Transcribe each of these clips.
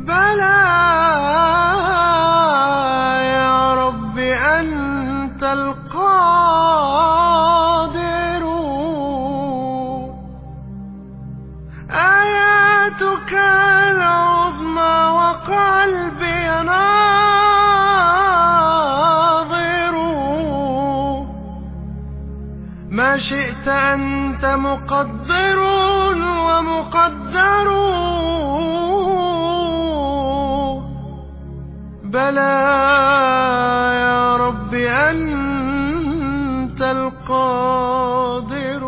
بلى يا رب أنت القادر آياتك العظمى وقلبي ناظر ما شئت أنت مقدر ومقدر بلى يا رب أنت القادر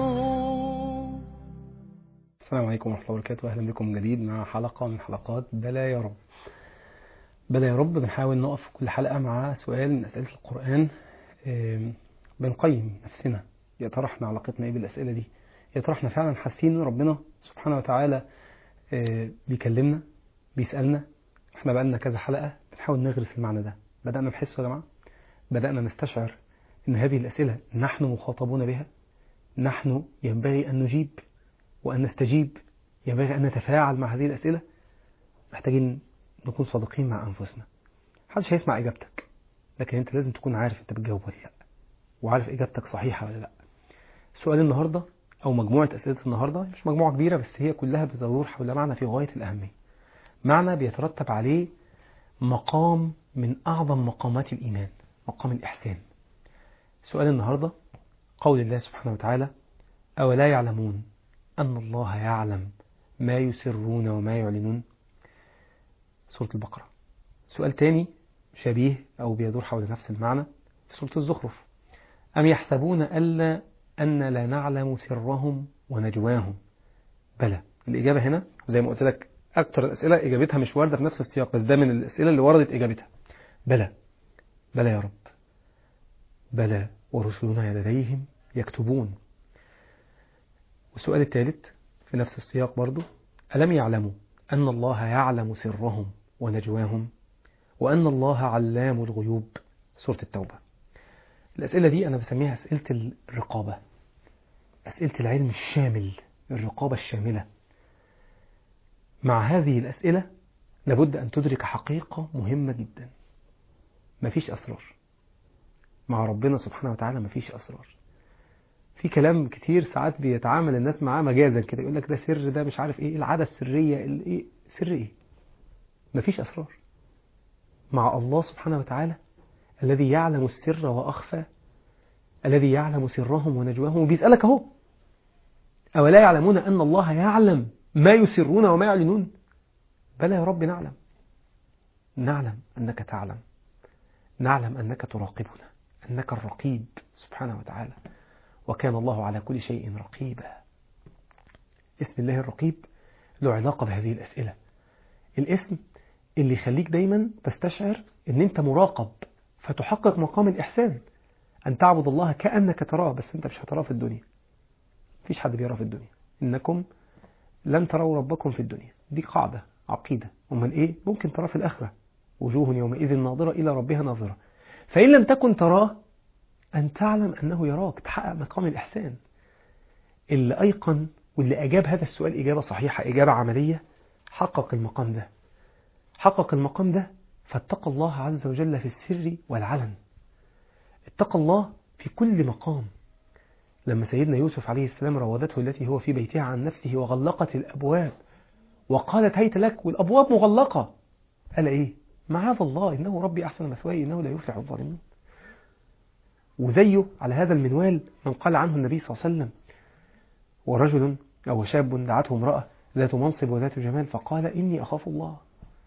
السلام عليكم ورحمة الله وبركاته أهلا بكم من جديد مع حلقة من حلقات بلا يا رب بلا يا رب بنحاول نقف في كل حلقة مع سؤال من أسئلة القرآن آم، بنقيم نفسنا يا ترى احنا علاقتنا ايه بالأسئلة دي يا ترى احنا فعلا حاسين ان ربنا سبحانه وتعالى آه، بيكلمنا بيسألنا احنا بقالنا كذا حلقة بنحاول نغرس المعنى ده بدأنا نحسه يا جماعة بدأنا نستشعر ان هذه الأسئلة نحن مخاطبون بها نحن ينبغي أن نجيب وأن نستجيب ينبغي أن نتفاعل مع هذه الأسئلة محتاجين نكون صادقين مع أنفسنا محدش هيسمع إجابتك لكن أنت لازم تكون عارف أنت بتجاوب ولا لأ وعارف إجابتك صحيحة ولا لأ سؤال النهاردة أو مجموعة أسئلة النهاردة مش مجموعة كبيرة بس هي كلها بتدور حول معنى في غاية الأهمية معنى بيترتب عليه مقام من أعظم مقامات الإيمان مقام الإحسان سؤال النهاردة قول الله سبحانه وتعالى أولا يعلمون أن الله يعلم ما يسرون وما يعلنون سورة البقرة سؤال تاني شبيه أو بيدور حول نفس المعنى في سورة الزخرف أم يحسبون ألا أن لا نعلم سرهم ونجواهم بلى الإجابة هنا زي ما قلت لك أكتر الأسئلة إجابتها مش واردة في نفس السياق بس ده من الأسئلة اللي وردت إجابتها بلى بلى يا رب بلى ورسلنا لديهم يكتبون والسؤال الثالث في نفس السياق برضو ألم يعلموا أن الله يعلم سرهم ونجواهم وأن الله علام الغيوب سورة التوبة الأسئلة دي أنا بسميها أسئلة الرقابة أسئلة العلم الشامل الرقابة الشاملة مع هذه الأسئلة لابد أن تدرك حقيقة مهمة جدا مفيش أسرار مع ربنا سبحانه وتعالى مفيش أسرار في كلام كتير ساعات بيتعامل الناس معاه مجازا كده يقول لك ده سر ده مش عارف ايه العادة السرية الايه سر ايه مفيش أسرار مع الله سبحانه وتعالى الذي يعلم السر وأخفى الذي يعلم سرهم ونجواهم وبيسألك اهو أولا يعلمون أن الله يعلم ما يسرون وما يعلنون بلى يا رب نعلم نعلم أنك تعلم نعلم أنك تراقبنا أنك الرقيب سبحانه وتعالى وكان الله على كل شيء رقيبا اسم الله الرقيب له علاقة بهذه الأسئلة الاسم اللي يخليك دايما تستشعر ان انت مراقب فتحقق مقام الإحسان أن تعبد الله كأنك تراه بس انت مش هتراه في الدنيا مفيش حد بيراه في الدنيا إنكم لن تروا ربكم في الدنيا دي قاعدة عقيدة ومن إيه ممكن تراه في الآخرة وجوه يومئذ ناظرة إلى ربها ناظرة فإن لم تكن تراه أن تعلم أنه يراك تحقق مقام الإحسان اللي أيقن واللي أجاب هذا السؤال إجابة صحيحة إجابة عملية حقق المقام ده حقق المقام ده فاتقى الله عز وجل في السر والعلن اتقى الله في كل مقام لما سيدنا يوسف عليه السلام راودته التي هو في بيتها عن نفسه وغلقت الأبواب وقالت هيت لك والأبواب مغلقة قال إيه معاذ الله إنه ربي أحسن مثواي إنه لا يفلح الظالمون وزيه على هذا المنوال من قال عنه النبي صلى الله عليه وسلم ورجل أو شاب دعته امرأة ذات منصب وذات جمال فقال إني أخاف الله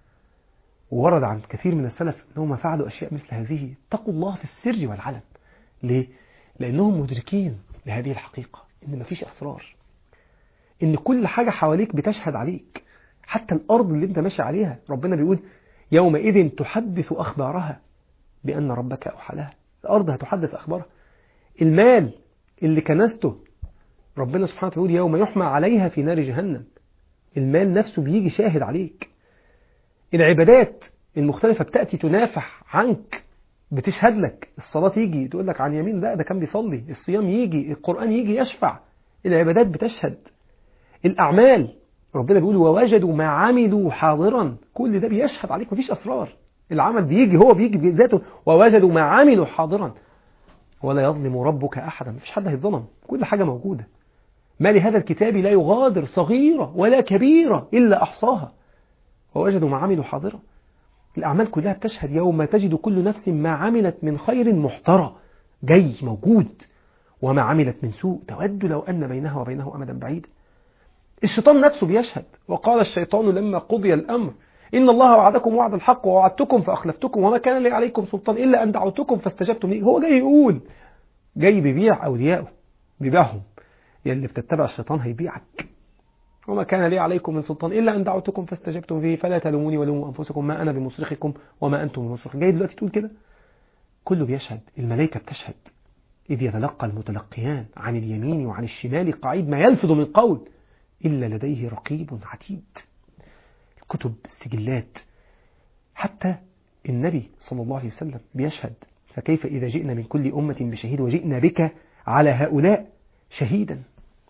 وورد عن كثير من السلف أنهم فعلوا أشياء مثل هذه اتقوا الله في السر والعلن ليه؟ لأنهم مدركين لهذه الحقيقة إن مفيش أسرار إن كل حاجة حواليك بتشهد عليك حتى الأرض اللي أنت ماشي عليها ربنا بيقول يومئذ تحدث أخبارها بأن ربك أوحى لها الأرض هتحدث أخبارها المال اللي كنسته ربنا سبحانه وتعالى يقول يوم يحمى عليها في نار جهنم المال نفسه بيجي شاهد عليك العبادات المختلفة بتأتي تنافح عنك بتشهد لك الصلاة يجي تقول لك عن يمين لا ده كان بيصلي الصيام يجي القرآن يجي يشفع العبادات بتشهد الأعمال ربنا بيقول ووجدوا ما عملوا حاضرا كل ده بيشهد عليك مفيش أسرار العمل بيجي هو بيجي بذاته ووجدوا ما عملوا حاضرا ولا يظلم ربك أحدا مفيش حد هيتظلم كل حاجة موجودة ما لهذا الكتاب لا يغادر صغيرة ولا كبيرة إلا أحصاها ووجدوا ما عملوا حاضرا الأعمال كلها بتشهد يوم تجد كل نفس ما عملت من خير محترى جاي موجود وما عملت من سوء تود لو أن بينها وبينه أمدا بعيدا الشيطان نفسه بيشهد وقال الشيطان لما قضي الأمر إن الله وعدكم وعد الحق ووعدتكم فأخلفتكم وما كان لي عليكم سلطان إلا أن دعوتكم فاستجبتم لي هو جاي يقول جاي بيبيع أولياءه بيبيعهم يلي بتتبع الشيطان هيبيعك وما كان لي عليكم من سلطان إلا أن دعوتكم فاستجبتم فيه فلا تلوموني ولوموا أنفسكم ما أنا بمصرخكم وما أنتم بمصرخ جاي دلوقتي تقول كده كله بيشهد الملائكة بتشهد إذ يتلقى المتلقيان عن اليمين وعن الشمال قعيد ما يلفظ من قول إلا لديه رقيب عتيد الكتب السجلات حتى النبي صلى الله عليه وسلم بيشهد فكيف إذا جئنا من كل أمة بشهيد وجئنا بك على هؤلاء شهيدا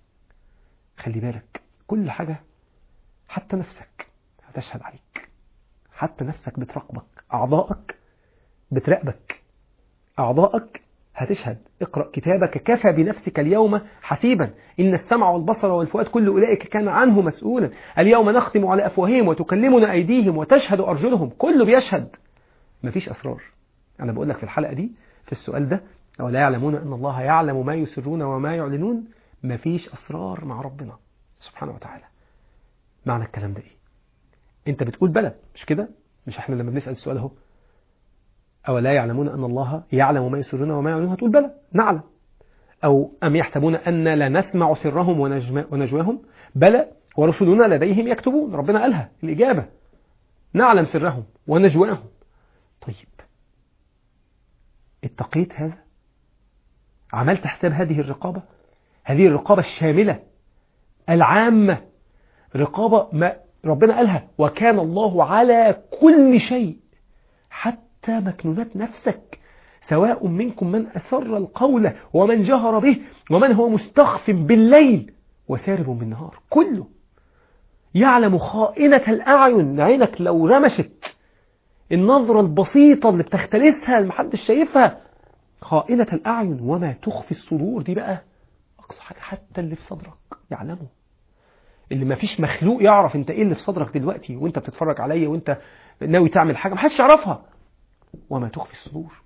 خلي بالك كل حاجة حتى نفسك هتشهد عليك حتى نفسك بتراقبك أعضائك بتراقبك أعضائك هتشهد اقرأ كتابك كفى بنفسك اليوم حسيبا إن السمع والبصر والفؤاد كل أولئك كان عنه مسؤولا اليوم نختم على أفواههم وتكلمنا أيديهم وتشهد أرجلهم كله بيشهد مفيش أسرار أنا بقول لك في الحلقة دي في السؤال ده ولا يعلمون أن الله يعلم ما يسرون وما يعلنون مفيش أسرار مع ربنا سبحانه وتعالى معنى الكلام ده إيه أنت بتقول بلى مش كده مش احنا لما بنسأل السؤال اهو أولا يعلمون أن الله يعلم ما يسرون وما يعلنون هتقول بلى نعلم أو أم يحسبون أن لا نسمع سرهم ونجواهم بلى ورسلنا لديهم يكتبون ربنا قالها الإجابة نعلم سرهم ونجواهم طيب اتقيت هذا عملت حساب هذه الرقابة هذه الرقابة الشاملة العامة رقابة ما ربنا قالها وكان الله على كل شيء حتى مكنونات نفسك سواء منكم من أسر القول ومن جهر به ومن هو مستخف بالليل وسارب بالنهار كله يعلم خائنة الأعين عينك لو رمشت النظرة البسيطة اللي بتختلسها اللي محدش شايفها خائنة الأعين وما تخفي الصدور دي بقى أقصى حاجة حتى اللي في صدرك يعلمه اللي ما فيش مخلوق يعرف انت ايه اللي في صدرك دلوقتي وانت بتتفرج عليا وانت ناوي تعمل حاجة محدش يعرفها وما تخفي الصدور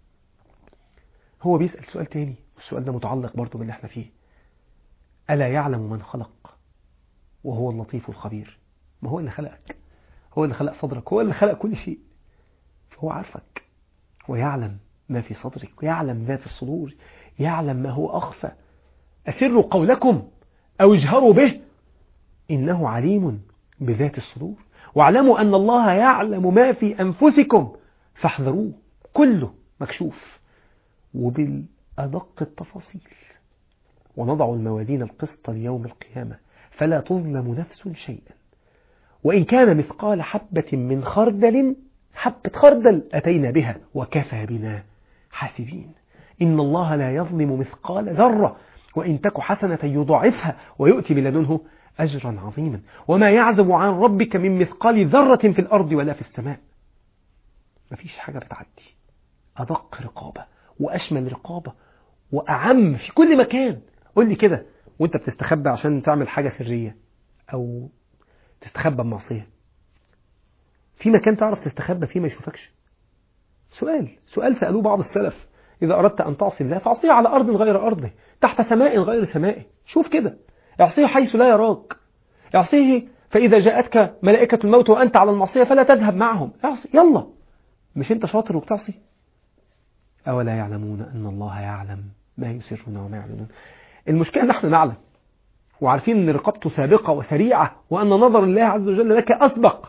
هو بيسأل سؤال تاني والسؤال ده متعلق برضه باللي احنا فيه ألا يعلم من خلق وهو اللطيف الخبير ما هو اللي خلقك هو اللي خلق صدرك هو اللي خلق كل شيء فهو عارفك ويعلم ما في صدرك ويعلم ذات الصدور يعلم ما هو أخفى أسروا قولكم أو اجهروا به إنه عليم بذات الصدور واعلموا أن الله يعلم ما في أنفسكم فاحذروه كله مكشوف وبالأدق التفاصيل ونضع الموازين القسط ليوم القيامة فلا تظلم نفس شيئا وإن كان مثقال حبة من خردل حبة خردل أتينا بها وكفى بنا حاسبين إن الله لا يظلم مثقال ذرة وإن تك حسنة يضاعفها ويؤتي بلدنه أجرا عظيما وما يعزب عن ربك من مثقال ذرة في الأرض ولا في السماء مفيش حاجة بتعدي أدق رقابة وأشمل رقابة وأعم في كل مكان قول لي كده وانت بتستخبى عشان تعمل حاجة سرية أو تستخبى بمعصية في مكان تعرف تستخبى فيه ما يشوفكش سؤال سؤال سألوه بعض السلف إذا أردت أن تعصي الله فاعصيه على أرض غير أرضه تحت سماء غير سمائه شوف كده اعصيه حيث لا يراك اعصيه فإذا جاءتك ملائكة الموت وأنت على المعصية فلا تذهب معهم اعصي يلا مش أنت شاطر وبتعصي أولا يعلمون أن الله يعلم ما يسرون وما يعلنون المشكلة نحن نعلم وعارفين أن رقابته سابقة وسريعة وأن نظر الله عز وجل لك أسبق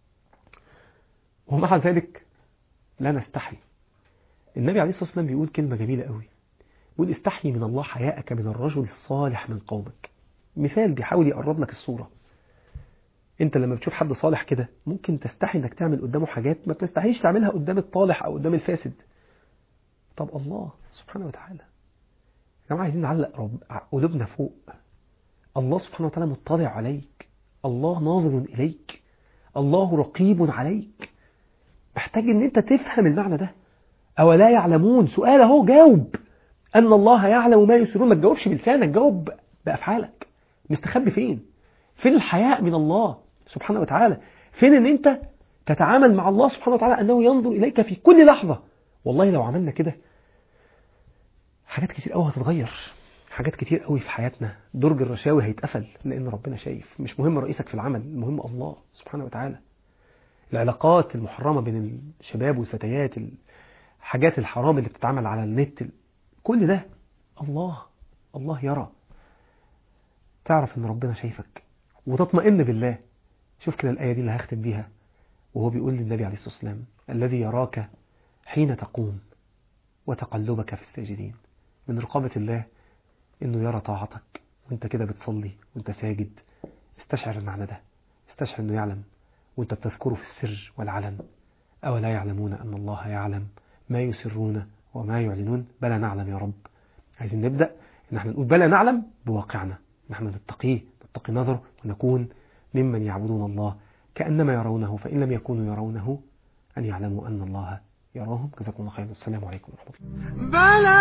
ومع ذلك لا نستحي النبي عليه الصلاة والسلام بيقول كلمة جميلة قوي بيقول استحي من الله حياءك من الرجل الصالح من قومك مثال بيحاول يقرب لك الصورة انت لما بتشوف حد صالح كده ممكن تستحي انك تعمل قدامه حاجات ما بتستحيش تعملها قدام الطالح او قدام الفاسد طب الله سبحانه وتعالى يا جماعه عايزين نعلق رب... قلوبنا فوق الله سبحانه وتعالى مطلع عليك الله ناظر إليك الله رقيب عليك محتاج ان انت تفهم المعنى ده أولا يعلمون سؤال اهو جاوب أن الله يعلم ما يسرون ما تجاوبش بلسانك جاوب بأفعالك مستخبي فين فين الحياء من الله سبحانه وتعالى فين ان انت تتعامل مع الله سبحانه وتعالى أنه ينظر إليك في كل لحظة والله لو عملنا كده حاجات كتير قوي هتتغير حاجات كتير قوي في حياتنا درج الرشاوي هيتقفل لأن ربنا شايف مش مهم رئيسك في العمل المهم الله سبحانه وتعالى العلاقات المحرمة بين الشباب والفتيات الحاجات الحرام اللي بتتعمل على النت كل ده الله الله يرى تعرف ان ربنا شايفك وتطمئن بالله شوف كده الآية دي اللي هختم بيها وهو بيقول للنبي عليه الصلاة والسلام الذي يراك حين تقوم وتقلبك في الساجدين من رقابة الله انه يرى طاعتك وانت كده بتصلي وانت ساجد استشعر المعنى ده استشعر انه يعلم وانت بتذكره في السر والعلن أولا يعلمون أن الله يعلم ما يسرون وما يعلنون بلى نعلم يا رب عايزين نبدأ ان احنا نقول بلى نعلم بواقعنا نحن نتقيه نتقي نظره ونكون ممن يعبدون الله كأنما يرونه فإن لم يكونوا يرونه أن يعلموا أن الله يراهم جزاكم الله خيرا والسلام عليكم ورحمة الله بلى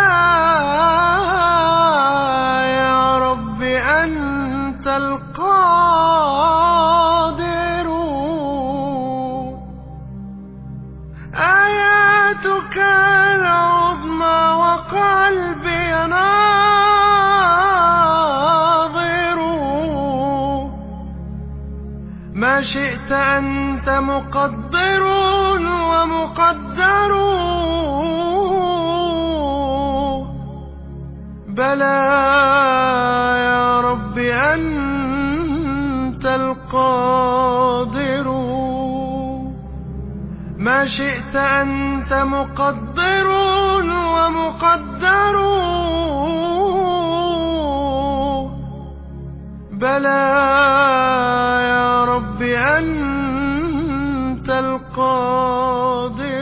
يا رب أنت القادر آياتك العظمى وقلبي ناظر ما شئت أنت مقدر ومقدر بلى يا رب أنت القادر ما شئت أنت مقدر ومقدر بلى يا رب أنت القادر